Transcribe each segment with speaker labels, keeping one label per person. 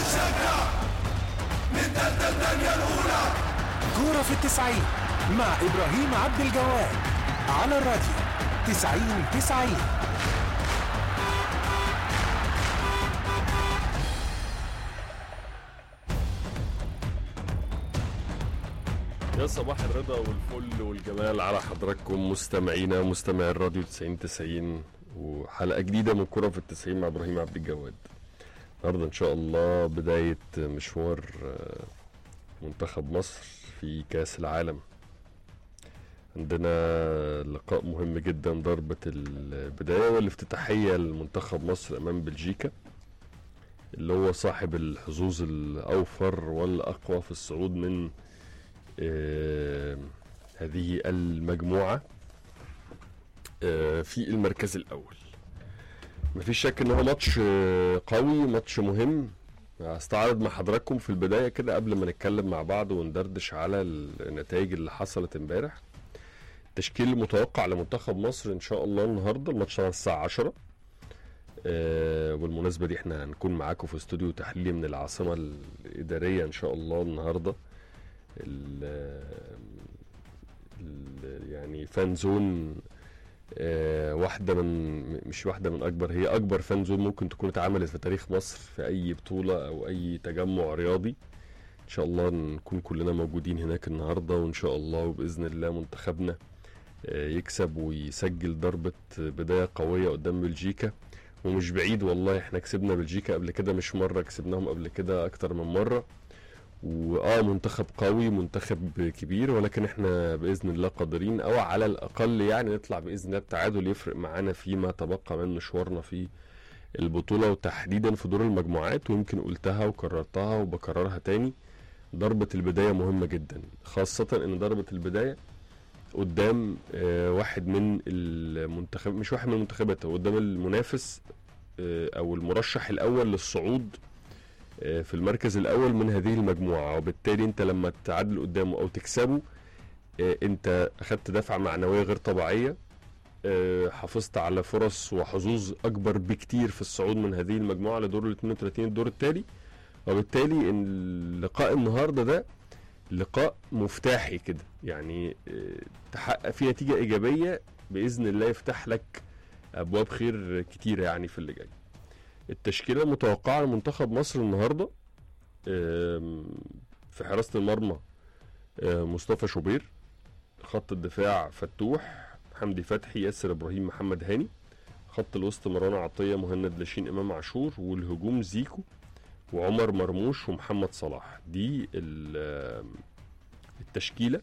Speaker 1: كورة في التسعين مع إبراهيم عبد الجواد على الراديو تسعين تسعين
Speaker 2: يا صباح الرضا والفل والجمال على حضراتكم مستمعينا مستمعي الراديو 90 90 وحلقة جديدة من كرة في التسعين مع إبراهيم عبد الجواد النهاردة إن شاء الله بداية مشوار آه، منتخب مصر في كأس العالم عندنا لقاء مهم جدا ضربة البداية والافتتاحية لمنتخب مصر أمام بلجيكا اللي هو صاحب الحظوظ الأوفر والأقوى في الصعود من آه، هذه المجموعة آه، في المركز الأول مفيش شك إن هو ماتش آه، قوي ماتش مهم هستعرض مع حضراتكم في البداية كده قبل ما نتكلم مع بعض وندردش على النتائج اللي حصلت امبارح التشكيل المتوقع لمنتخب مصر إن شاء الله النهاردة الماتش على الساعة 10 آه، والمناسبة دي احنا هنكون معاكم في استوديو تحليلي من العاصمة الإدارية إن شاء الله النهاردة ال ال- يعني فان زون آه، واحدة من مش واحدة من أكبر هي أكبر فان زون ممكن تكون اتعملت في تاريخ مصر في أي بطولة أو أي تجمع رياضي إن شاء الله نكون كلنا موجودين هناك النهاردة وإن شاء الله وبإذن الله منتخبنا آه، يكسب ويسجل ضربة بداية قوية قدام بلجيكا ومش بعيد والله احنا كسبنا بلجيكا قبل كده مش مرة كسبناهم قبل كده أكتر من مرة واه منتخب قوي منتخب كبير ولكن احنا باذن الله قادرين او على الاقل يعني نطلع باذن الله بتعادل يفرق معانا فيما تبقى من مشوارنا في البطوله وتحديدا في دور المجموعات ويمكن قلتها وكررتها وبكررها تاني ضربه البدايه مهمه جدا خاصه ان ضربه البدايه قدام آه، واحد من المنتخب مش واحد من المنتخبات هو قدام المنافس آه، او المرشح الاول للصعود آه، في المركز الاول من هذه المجموعه وبالتالي انت لما تعادل قدامه او تكسبه آه، انت اخدت دفعه معنويه غير طبيعيه آه، حافظت على فرص وحظوظ اكبر بكتير في الصعود من هذه المجموعه لدور ال 32 الدور التالي وبالتالي إن لقاء النهارده ده لقاء مفتاحي كده يعني آه، تحقق فيه نتيجه ايجابيه باذن الله يفتح لك ابواب خير كتيره يعني في اللي جاي التشكيله المتوقعه لمنتخب مصر النهارده آم، في حراسه المرمى آه، مصطفى شوبير خط الدفاع فتوح حمدي فتحي ياسر ابراهيم محمد هاني خط الوسط مروان عطيه مهند لاشين امام عاشور والهجوم زيكو وعمر مرموش ومحمد صلاح دي ال- آم، التشكيله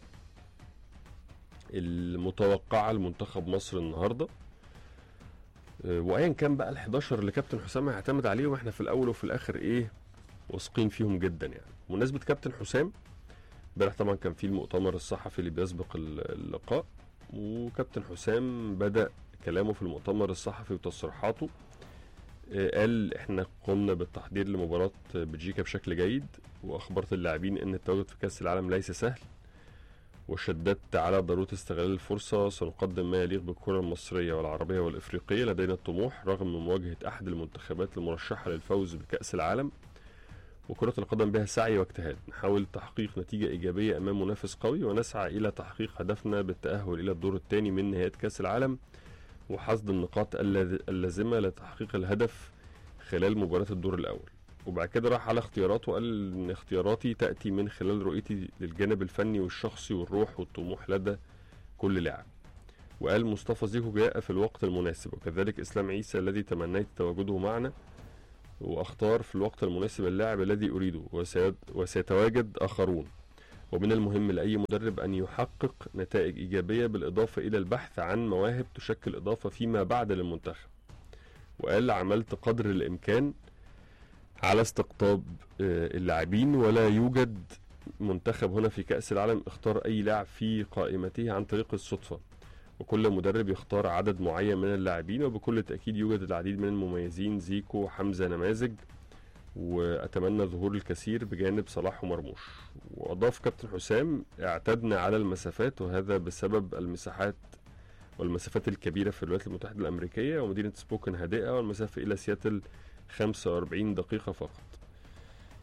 Speaker 2: المتوقعه لمنتخب مصر النهارده آه، وايا كان بقى ال 11 اللي كابتن حسام هيعتمد عليهم احنا في الاول وفي الاخر ايه واثقين فيهم جدا يعني بمناسبه كابتن حسام امبارح طبعا كان في المؤتمر الصحفي اللي بيسبق ال- اللقاء وكابتن حسام بدا كلامه في المؤتمر الصحفي وتصريحاته آه، قال احنا قمنا بالتحضير لمباراه بلجيكا بشكل جيد واخبرت اللاعبين ان التواجد في كاس العالم ليس سهل وشددت على ضرورة استغلال الفرصة سنقدم ما يليق بالكرة المصرية والعربية والإفريقية لدينا الطموح رغم من مواجهة أحد المنتخبات المرشحة للفوز بكأس العالم وكرة القدم بها سعي واجتهاد نحاول تحقيق نتيجة إيجابية أمام منافس قوي ونسعى إلى تحقيق هدفنا بالتأهل إلى الدور الثاني من نهاية كأس العالم وحصد النقاط اللاذ- اللازمة لتحقيق الهدف خلال مباراة الدور الأول وبعد كده راح على اختياراته وقال ان اختياراتي تاتي من خلال رؤيتي للجانب الفني والشخصي والروح والطموح لدى كل لاعب وقال مصطفى زيكو جاء في الوقت المناسب وكذلك اسلام عيسى الذي تمنيت تواجده معنا واختار في الوقت المناسب اللاعب الذي اريده وسيد وسيتواجد اخرون ومن المهم لاي مدرب ان يحقق نتائج ايجابيه بالاضافه الى البحث عن مواهب تشكل اضافه فيما بعد للمنتخب وقال عملت قدر الامكان على استقطاب آه، اللاعبين ولا يوجد منتخب هنا في كأس العالم اختار أي لاعب في قائمته عن طريق الصدفة وكل مدرب يختار عدد معين من اللاعبين وبكل تأكيد يوجد العديد من المميزين زيكو حمزة نماذج وأتمنى ظهور الكثير بجانب صلاح ومرموش وأضاف كابتن حسام اعتدنا على المسافات وهذا بسبب المساحات والمسافات الكبيرة في الولايات المتحدة الأمريكية ومدينة سبوكن هادئة والمسافة إلى سياتل 45 دقيقة فقط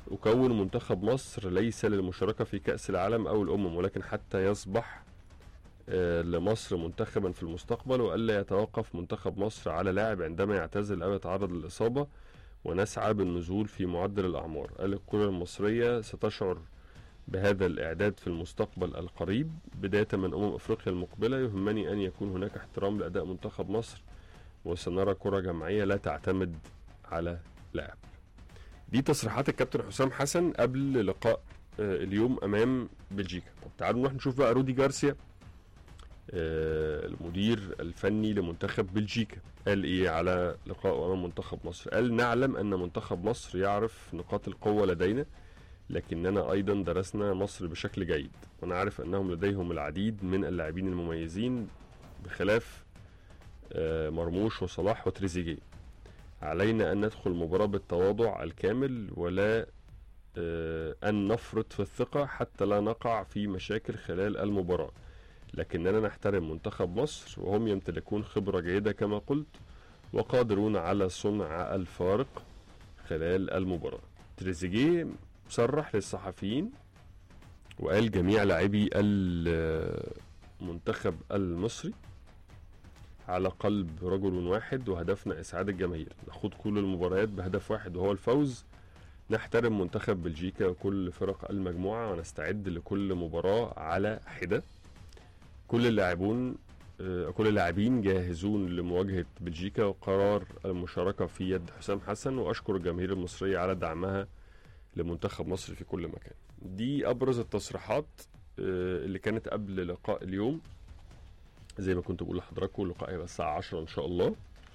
Speaker 2: أكون منتخب مصر ليس للمشاركة في كأس العالم أو الأمم ولكن حتى يصبح آه، لمصر منتخبا في المستقبل وألا يتوقف منتخب مصر على لاعب عندما يعتزل أو يتعرض للإصابة ونسعى بالنزول في معدل الأعمار قال الكرة المصرية ستشعر بهذا الإعداد في المستقبل القريب بداية من أمم أفريقيا المقبلة يهمني أن يكون هناك احترام لأداء منتخب مصر وسنرى كرة جماعية لا تعتمد على لاعب دي تصريحات الكابتن حسام حسن قبل لقاء آه، اليوم امام بلجيكا طب تعالوا نروح نشوف بقى رودي جارسيا آه، المدير الفني لمنتخب بلجيكا قال ايه على لقائه امام منتخب مصر قال نعلم ان منتخب مصر يعرف نقاط القوه لدينا لكننا ايضا درسنا مصر بشكل جيد ونعرف انهم لديهم العديد من اللاعبين المميزين بخلاف آه، مرموش وصلاح وتريزيجيه علينا أن ندخل المباراة بالتواضع الكامل ولا آه، أن نفرط في الثقة حتى لا نقع في مشاكل خلال المباراة لكننا نحترم منتخب مصر وهم يمتلكون خبرة جيدة كما قلت وقادرون على صنع الفارق خلال المباراة تريزيجيه صرح للصحفيين وقال جميع لاعبي المنتخب المصري على قلب رجل واحد وهدفنا إسعاد الجماهير نخوض كل المباريات بهدف واحد وهو الفوز نحترم منتخب بلجيكا وكل فرق المجموعة ونستعد لكل مباراة على حدة كل اللاعبون آه، كل اللاعبين جاهزون لمواجهة بلجيكا وقرار المشاركة في يد حسام حسن وأشكر الجماهير المصرية على دعمها لمنتخب مصر في كل مكان دي أبرز التصريحات آه، اللي كانت قبل لقاء اليوم زي ما كنت بقول لحضراتكم اللقاء هيبقى الساعة 10 إن شاء الله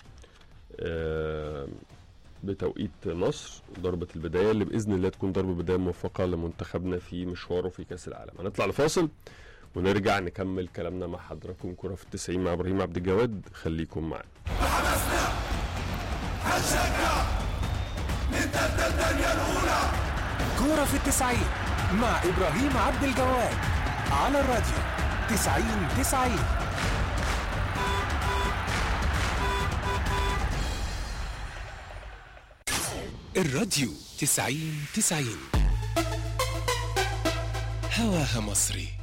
Speaker 2: آه، بتوقيت مصر ضربة البداية اللي بإذن الله تكون ضربة بداية موفقة لمنتخبنا في مشواره في كأس العالم هنطلع لفاصل ونرجع نكمل كلامنا مع حضراتكم كرة في التسعين مع إبراهيم عبد الجواد خليكم معانا
Speaker 1: كورة في التسعين مع إبراهيم عبد الجواد على الراديو تسعين تسعين الراديو تسعين تسعين هواها مصري